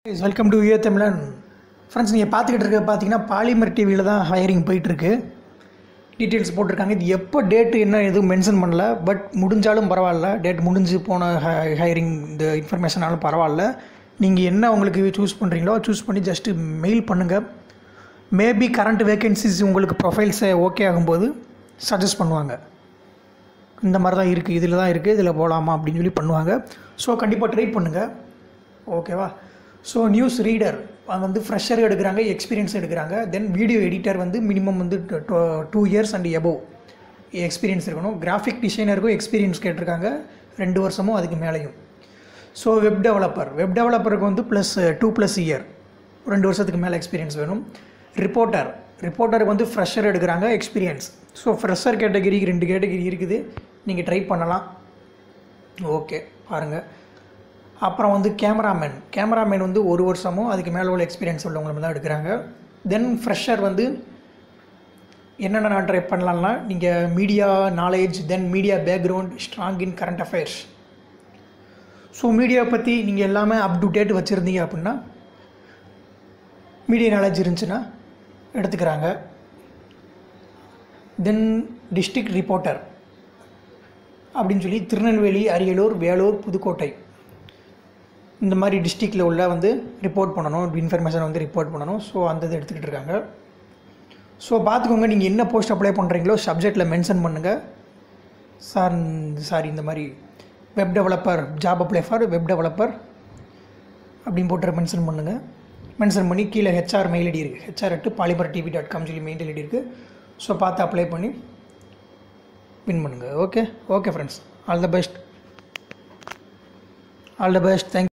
welcome to you தமிழன் friends நீங்கள் பார்த்துக்கிட்டு இருக்க பார்த்தீங்கன்னா பாலிமர் டிவியில் தான் ஹையரிங் போயிட்டுருக்கு டீட்டெயில்ஸ் போட்டிருக்காங்க இது எப்போ டேட்டு என்ன எதுவும் மென்ஷன் பண்ணல பட் முடிஞ்சாலும் பரவாயில்ல டேட் முடிஞ்சு போன ஹையரிங் இந்த இன்ஃபர்மேஷனாலும் பரவாயில்ல நீங்கள் என்ன உங்களுக்கு சூஸ் பண்ணுறீங்களோ சூஸ் பண்ணி ஜஸ்ட்டு மெயில் பண்ணுங்கள் மேபி கரண்ட் வேகன்சிஸ் உங்களுக்கு ப்ரொஃபைல்ஸை ஓகே ஆகும்போது சஜஸ்ட் பண்ணுவாங்க இந்த மாதிரி தான் இருக்குது இதில் தான் இருக்குது இதில் போகலாமா அப்படின்னு சொல்லி பண்ணுவாங்க ஸோ கண்டிப்பாக ட்ரை பண்ணுங்கள் ஓகேவா ஸோ நியூஸ் ரீடர் அது வந்து ஃப்ரெஷர் எடுக்கிறாங்க எக்ஸ்பீரியன்ஸ் எடுக்கிறாங்க தென் வீடியோ எடிட்டர் வந்து மினிமம் வந்து two years and above experience இருக்கணும் கிராஃபிக் டிசைனருக்கும் எக்ஸ்பீரியன்ஸ் கேட்டிருக்காங்க ரெண்டு வருஷமும் அதுக்கு மேலேயும் ஸோ வெப் டெவலப்பர் வெப் டெவலப்பருக்கு வந்து ப்ளஸ் டூ ப்ளஸ் இயர் ரெண்டு வருஷத்துக்கு மேலே எக்ஸ்பீரியன்ஸ் வேணும் ரிப்போர்ட்டர் ரிப்போர்ட்டருக்கு வந்து ஃப்ரெஷர் எடுக்கிறாங்க எக்ஸ்பீரியன்ஸ் ஸோ ஃப்ரெஷர் கேட்டகரிக்கு ரெண்டு கேட்டகரி இருக்குது நீங்கள் ட்ரை பண்ணலாம் ஓகே பாருங்கள் அப்புறம் வந்து கேமராமேன் கேமராமேன் வந்து ஒரு வருஷமும் அதுக்கு மேலே உள்ள எக்ஸ்பீரியன்ஸ் உள்ளவங்க தான் எடுக்கிறாங்க தென் ஃப்ரெஷர் வந்து என்னென்ன நான் ட்ரை பண்ணலாம்னா நீங்கள் media knowledge then media background strong in current affairs so மீடியாவை பற்றி நீங்கள் எல்லாமே அப் டு டேட் வச்சுருந்தீங்க அப்படின்னா மீடியா நாலேஜ் இருந்துச்சுன்னா எடுத்துக்கிறாங்க தென் டிஸ்ட்ரிக்ட் ரிப்போர்ட்டர் அப்படின்னு சொல்லி திருநெல்வேலி அரியலூர் வேலூர் புதுக்கோட்டை இந்த மாதிரி டிஸ்ட்ரிக்டில் உள்ள வந்து ரிப்போர்ட் பண்ணணும் இன்ஃபர்மேஷன் வந்து ரிப்போர்ட் பண்ணணும் ஸோ அந்த இது எடுத்துக்கிட்டு இருக்காங்க ஸோ பார்த்துக்கோங்க நீங்கள் என்ன போஸ்ட் அப்ளை பண்ணுறீங்களோ சப்ஜெக்டில் மென்ஷன் பண்ணுங்கள் சார் சாரி இந்த மாதிரி web developer job apply for web developer அப்படின்னு போட்டு மென்ஷன் பண்ணுங்கள் மென்ஷன் பண்ணி கீழே ஹெச்ஆர் மெயில் ஐடி இருக்குது HR at Polymer TV dot com சொல்லி மெயில் ஐடி இருக்குது ஸோ பார்த்து அப்ளை பண்ணி வின் பண்ணுங்கள் okay okay friends all the best all the best thank